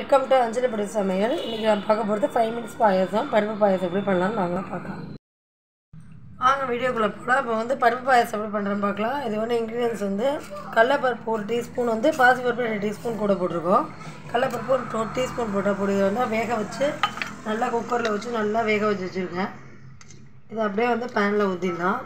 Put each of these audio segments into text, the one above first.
welcome to அஞ்சலி படி சமையல் இன்றைக்கி நான் பார்க்க போகிறது ஃபைவ் மினிட்ஸ் பாயாசம் பருப்பு பாயாசம் எப்படி பண்ணலாம்னு நாங்களும் பார்க்கலாம் வாங்க வீடியோக்குள்ளே போகலாம் இப்போ வந்து பருப்பு பாயாசம் எப்படி பண்ணுறேன்னு பார்க்கலாம் இது வந்து இன்க்ரீடியன்ஸ் வந்து கடலப்பருப்பு ஒரு டீஸ்பூன் வந்து பாசிப்பருப்பு ரெண்டு டீஸ்பூன் கூட போட்டிருக்கோம் கடலப்பருப்பு ஒரு டூ டீஸ்பூன் போட்டால் பொடி வந்து வேக வச்சு நல்லா குக்கரில் வச்சு நல்லா வேக வச்சு வச்சுருக்கேன் இது அப்படியே வந்து பேனில் ஊற்றிடலாம்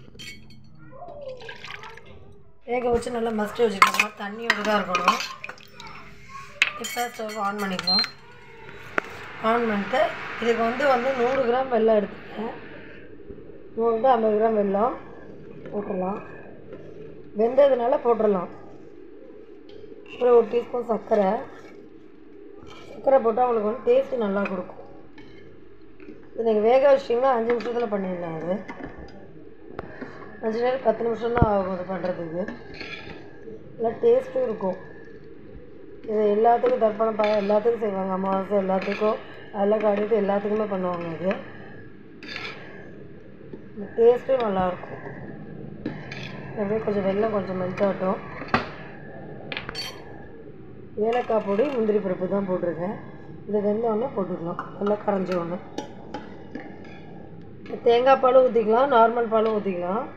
வேக வச்சு நல்லா மஸ்ட்டு வச்சுக்கணும் தண்ணியோடு தான் இருக்கணும் இப்போ ஸ்டவ் ஆன் பண்ணிக்கலாம் ஆன் பண்ணிட்டு இதுக்கு வந்து வந்து நூறு கிராம் வெல்லம் எடுத்துக்கேன் நூறு to ஐம்பது கிராம் வெல்லம் போட்டுடலாம் வெந்ததுனால போட்டுடலாம் அப்புறம் ஒரு டீஸ்பூன் சர்க்கரை சர்க்கரை போட்டால் உங்களுக்கு வந்து டேஸ்ட்டு நல்லா கொடுக்கும் இது நீங்கள் வேக வச்சிட்டிங்கன்னா அஞ்சு நிமிஷத்தில் பண்ணிடலாம் அது அஞ்சு நேரம் பத்து நிமிஷம் தான் ஆகும் அது பண்ணுறதுக்கு நல்லா டேஸ்ட்டும் இருக்கும் இது எல்லாத்துக்கும் தர்ப்பணம் பழம் எல்லாத்துக்கும் செய்வாங்க அமாவாசை எல்லாத்துக்கும் அதெல்லாம் கடித்து எல்லாத்துக்குமே பண்ணுவாங்க இது இந்த டேஸ்ட்டும் நல்லாயிருக்கும் அப்படியே கொஞ்சம் வெல்லம் கொஞ்சம் மெல்ட் ஆகட்டும் ஏலக்காய் பொடி முந்திரி பருப்பு தான் போட்டிருக்கேன் இது வெந்தோடனே போட்டுக்கலாம் நல்லா கரைஞ்ச ஒன்று தேங்காய் பாலும் ஊற்றிக்கலாம் நார்மல் பாலும் ஊற்றிக்கலாம்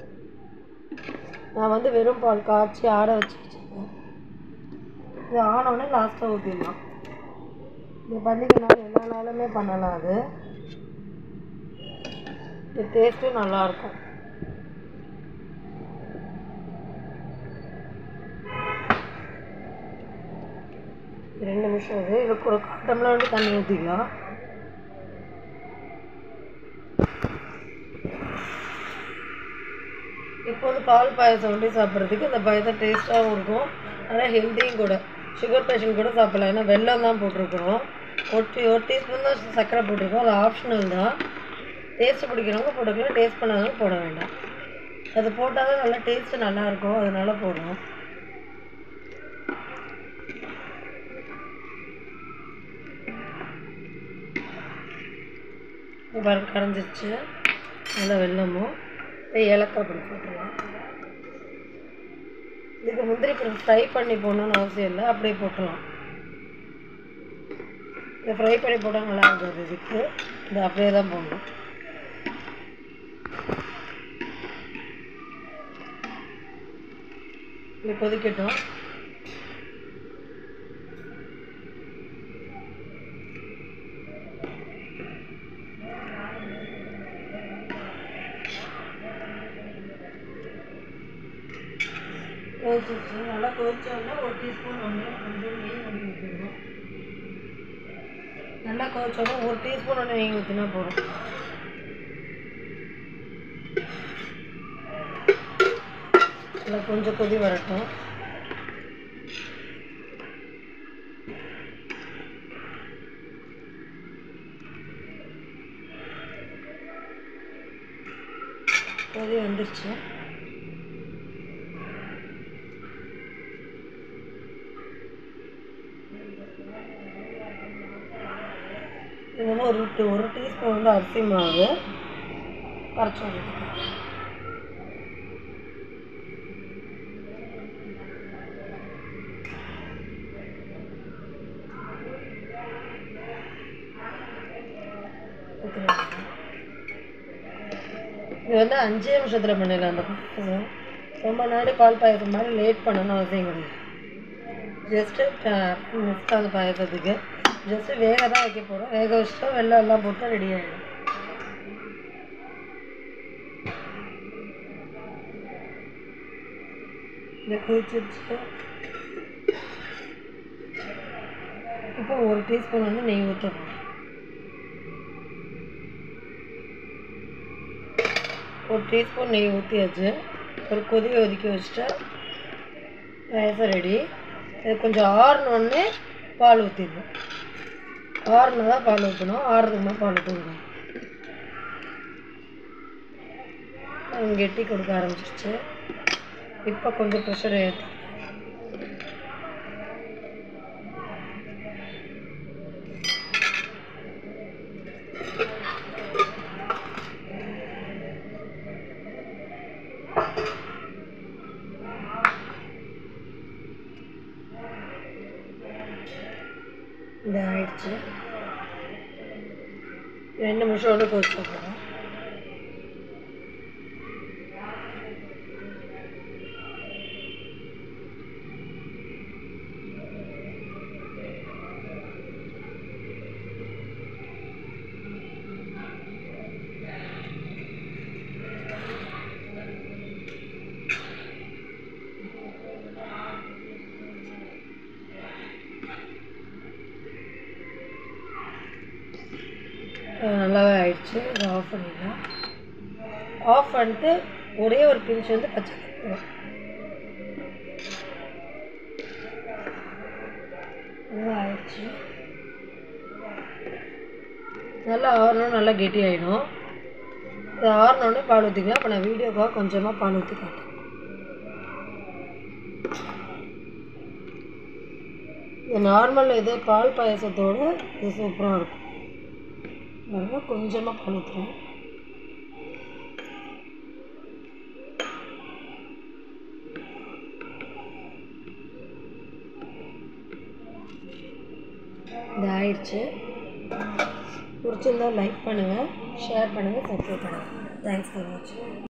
நான் வந்து வெறும் பால் காய்ச்சி ஆற வச்சு வச்சுருக்கேன் இது ஆனவுடனே லாஸ்ட்டாக ஊற்றிடலாம் இது பண்டிகைனால எல்லா நாளுமே பண்ணலாம் அது இது டேஸ்ட்டும் நல்லாயிருக்கும் ரெண்டு நிமிஷம் இது இதுக்கு ஒரு கால் டம்ளர் வந்து தண்ணி ஊற்றிக்கலாம் இப்போ வந்து பால் பாயசம் வந்து சாப்பிட்றதுக்கு இந்த பாயசம் டேஸ்ட்டாகவும் இருக்கும் ஆனால் ஹெல்த்தியும் கூட சுகர் பேஷண்ட் கூட சாப்பிடலாம் ஏன்னா வெல்லம் தான் போட்டிருக்கிறோம் ஒரு டீ ஒரு டீஸ்பூன் தான் சர்க்கரை போட்டிருக்கோம் அது ஆப்ஷனல் தான் டேஸ்ட் பிடிக்கிறவங்க போட்டுக்கலாம் டேஸ்ட் பண்ணாதவங்க போட வேண்டாம் அது போட்டால் தான் நல்லா டேஸ்ட்டு நல்லாயிருக்கும் அதனால போடுறோம் பாருங்க கரைஞ்சிருச்சு நல்லா வெல்லமும் இப்போ ஏலக்காய் பொடி போட்டுடலாம் இதுக்கு முந்திரி பருப்பு ஃப்ரை பண்ணி போடணும்னு அவசியம் இல்லை அப்படியே போட்டுடலாம் இதை ஃப்ரை பண்ணி போட்டால் நல்லா இருக்காது இதுக்கு இது அப்படியே தான் போடணும் இது கொதிக்கட்டும் கொதிச்சிச்சு நல்லா கொதிச்சோடனே ஒரு டீஸ்பூன் ஒன்று கொஞ்சம் நெய் ஒன்று ஊற்றிடணும் நல்லா கொதிச்சோடனே ஒரு டீஸ்பூன் ஒன்று நெய் ஊற்றினா போதும் நல்லா கொஞ்சம் கொதி வரட்டும் கொதி வந்துருச்சு இது வந்து ஒரு டீ- ஒரு டீஸ்பூன் வந்து அரிசி மாவு கரைச்சி ஊற்றிக்கலாம் இது வந்து அஞ்சே நிமிஷத்தில் பண்ணிடலாம் அந்த பாயசம் ரொம்ப நாள் பால் பாயசம் மாதிரி லேட் பண்ணணும்னு அவசியம் கிடையாது ஜஸ்ட்டு மிக்ஸ் அந்த பாயசத்துக்கு ஜஸ்ட்டு வேக தான் வைக்க போகிறோம் வேக வச்சுட்டா வெள்ளம் எல்லாம் போட்டால் ரெடி ஆகிடும் இந்த கொதிச்சிருச்சு இப்போ ஒரு டீஸ்பூன் வந்து நெய் ஊற்றணும் ஒரு டீஸ்பூன் நெய் ஊற்றியாச்சு ஒரு கொதி ஒதுக்கி வச்சுட்டா பாயசம் ரெடி இது கொஞ்சம் ஆறுனோடனே பால் ஊற்றிடணும் ஆறுனா தான் பால் ஊற்றணும் ஆறுறதுக்கு மேலே பால் ஊற்றணும் கெட்டி கொடுக்க ஆரம்பிச்சிருச்சு இப்போ கொஞ்சம் ப்ரெஷர் ஏற்றி இந்த ஆயிடுச்சு ரெண்டு நிமிஷம் வந்து கொதிச்சு போகிறோம் அஹ் நல்லாவே ஆயிடுச்சு இதை ஆஃப் பண்ணிடலாம் ஆஃப் பண்ணிட்டு ஒரே ஒரு பிஞ்ச் வந்து பச்சை கற்பூரம் நல்லா ஆயிடுச்சு நல்லா ஆறணும் நல்லா கெட்டி ஆகிடும் இது ஆறினோடனே பால் ஊற்றிக்கலாம் இப்போ நான் வீடியோக்காக கொஞ்சமாக பால் ஊற்றி காட்டேன் இது நார்மல் இதே பால் பாயசத்தோடு இது சூப்பராக இருக்கும் பாருங்க கொஞ்சமாக பால் ஊற்றுறேன் இது ஆயிடுச்சு பிடிச்சிருந்தா லைக் பண்ணுங்கள் ஷேர் பண்ணுங்கள் சப்ஸ்கிரைப் பண்ணுங்கள் தேங்க்ஸ் ஃபார் வாட்சிங்